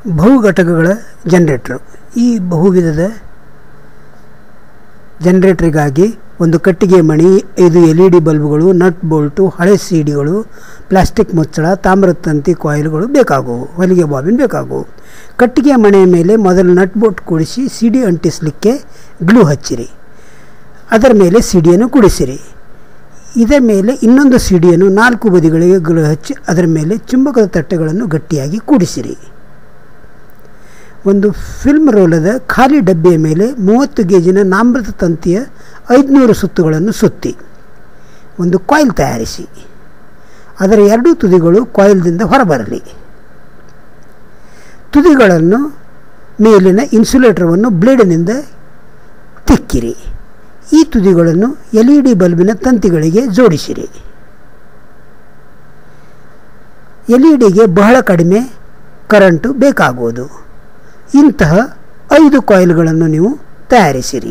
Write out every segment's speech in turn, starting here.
ಬಹು ಘಟಕಗಳ ಜನರೇಟ್ರು ಈ ಬಹುವಿಧದ ಜನರೇಟ್ರಿಗಾಗಿ ಒಂದು ಕಟ್ಟಿಗೆ ಮಣಿ ಐದು ಎಲ್ ಇ ಡಿ ಬಲ್ಬ್ಗಳು ನಟ್ ಬೋಲ್ಟು ಹಳೆ ಸಿಡಿಗಳು ಪ್ಲಾಸ್ಟಿಕ್ ಮುಚ್ಚಳ ತಾಮ್ರದ ತಂತಿ ಕಾಯಿಲ್ಗಳು ಬೇಕಾಗುವು ಹೊಲಿಗೆ ಬಾಬಿನ್ ಬೇಕಾಗುವು ಕಟ್ಟಿಗೆ ಮಣೆಯ ಮೇಲೆ ಮೊದಲು ನಟ್ ಬೋಲ್ಟ್ ಕೂಡಿಸಿ ಸಿಡಿ ಅಂಟಿಸಲಿಕ್ಕೆ ಗ್ಲೂ ಹಚ್ಚಿರಿ ಅದರ ಮೇಲೆ ಸಿಡಿಯನ್ನು ಕುಡಿಸಿರಿ ಇದರ ಮೇಲೆ ಇನ್ನೊಂದು ಸಿಡಿಯನ್ನು ನಾಲ್ಕು ಬದಿಗಳಿಗೆ ಗ್ಲೂ ಹಚ್ಚಿ ಅದರ ಮೇಲೆ ಚುಂಬಕದ ತಟ್ಟೆಗಳನ್ನು ಗಟ್ಟಿಯಾಗಿ ಕೂಡಿಸಿರಿ ಒಂದು ಫಿಲ್ಮ್ ರೋಲದ ಖಾಲಿ ಡಬ್ಬಿಯ ಮೇಲೆ ಮೂವತ್ತು ಗೇಜಿನ ನಾಮೃತ ತಂತಿಯ ಐದುನೂರು ಸುತ್ತುಗಳನ್ನು ಸುತ್ತಿ ಒಂದು ಕಾಯಿಲ್ ತಯಾರಿಸಿ ಅದರ ಎರಡೂ ತುದಿಗಳು ಕಾಯಿಲ್ದಿಂದ ಹೊರಬರಲಿ ತುದಿಗಳನ್ನು ಮೇಲಿನ ಇನ್ಸುಲೇಟರವನ್ನು ಬ್ಲೇಡಿನಿಂದ ತಿಕ್ಕಿರಿ ಈ ತುದಿಗಳನ್ನು ಎಲ್ ಇ ಡಿ ಬಲ್ಬಿನ ತಂತಿಗಳಿಗೆ ಜೋಡಿಸಿರಿ ಎಲ್ ಇ ಡಿಗೆ ಬಹಳ ಕಡಿಮೆ ಕರೆಂಟು ಬೇಕಾಗುವುದು ಇಂತಹ ಐದು ಕಾಯಿಲ್ಗಳನ್ನು ನೀವು ತಯಾರಿಸಿರಿ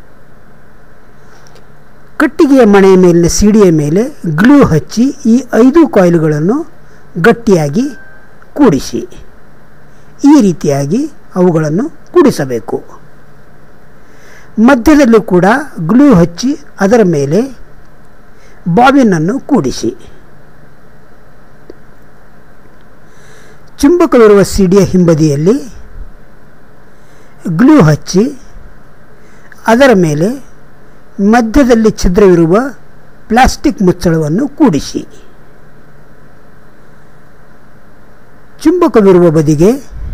ಕಟ್ಟಿಗೆಯ ಮಣೆಯ ಮೇಲಿನ ಸಿಡಿಯ ಮೇಲೆ ಗ್ಲೂ ಹಚ್ಚಿ ಈ ಐದು ಕಾಯಿಲ್ಗಳನ್ನು ಗಟ್ಟಿಯಾಗಿ ಕೂಡಿಸಿ ಈ ರೀತಿಯಾಗಿ ಅವುಗಳನ್ನು ಕೂಡಿಸಬೇಕು ಮಧ್ಯದಲ್ಲಿ ಕೂಡ ಗ್ಲೂ ಹಚ್ಚಿ ಅದರ ಮೇಲೆ ಬಾಬಿನನ್ನು ಕೂಡಿಸಿ ಚುಂಬಕವಿರುವ ಸಿಡಿಯ ಹಿಂಬದಿಯಲ್ಲಿ ಗ್ಲೂ ಹಚ್ಚಿ ಅದರ ಮೇಲೆ ಮಧ್ಯದಲ್ಲಿ ಛಿದ್ರವಿರುವ ಪ್ಲಾಸ್ಟಿಕ್ ಮುಚ್ಚಳವನ್ನು ಕೂಡಿಸಿ ಚುಂಬಕವಿರುವ ಬದಿಗೆ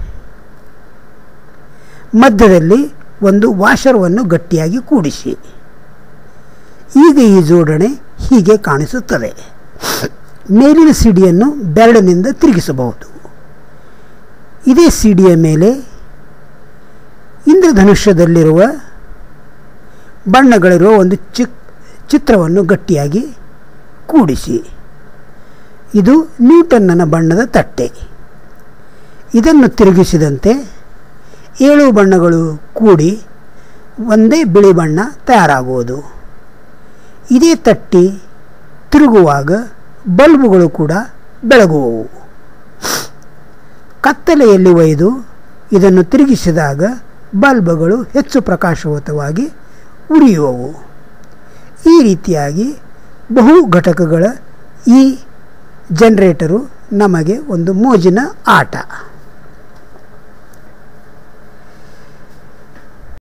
ಮಧ್ಯದಲ್ಲಿ ಒಂದು ವಾಷರವನ್ನು ಗಟ್ಟಿಯಾಗಿ ಕೂಡಿಸಿ ಈಗ ಈ ಜೋಡಣೆ ಹೀಗೆ ಕಾಣಿಸುತ್ತದೆ ಮೇಲಿನ ಸಿಡಿಯನ್ನು ಬೆರಳಿನಿಂದ ತಿರುಗಿಸಬಹುದು ಇದೇ ಸಿಡಿಯ ಮೇಲೆ ಇಂದ್ರಧನುಷ್ಯದಲ್ಲಿರುವ ಬಣ್ಣಗಳಿರುವ ಒಂದು ಚಿಕ್ ಚಿತ್ರವನ್ನು ಗಟ್ಟಿಯಾಗಿ ಕೂಡಿಸಿ ಇದು ನ್ಯೂಟನ್ನನ ಬಣ್ಣದ ತಟ್ಟೆ ಇದನ್ನು ತಿರುಗಿಸಿದಂತೆ ಏಳು ಬಣ್ಣಗಳು ಕೂಡಿ ಒಂದೇ ಬಿಳಿ ಬಣ್ಣ ತಯಾರಾಗುವುದು ಇದೇ ತಟ್ಟಿ ತಿರುಗುವಾಗ ಬಲ್ಬುಗಳು ಕೂಡ ಬೆಳಗುವವು ಕತ್ತಲೆಯಲ್ಲಿ ಒಯ್ದು ಇದನ್ನು ತಿರುಗಿಸಿದಾಗ ಬಲ್ಬುಗಳು ಹೆಚ್ಚು ಪ್ರಕಾಶವಂತವಾಗಿ ಉರಿಯುವವು ಈ ರೀತಿಯಾಗಿ ಬಹು ಘಟಕಗಳ ಈ ಜನರೇಟರು ನಮಗೆ ಒಂದು ಮೋಜಿನ ಆಟ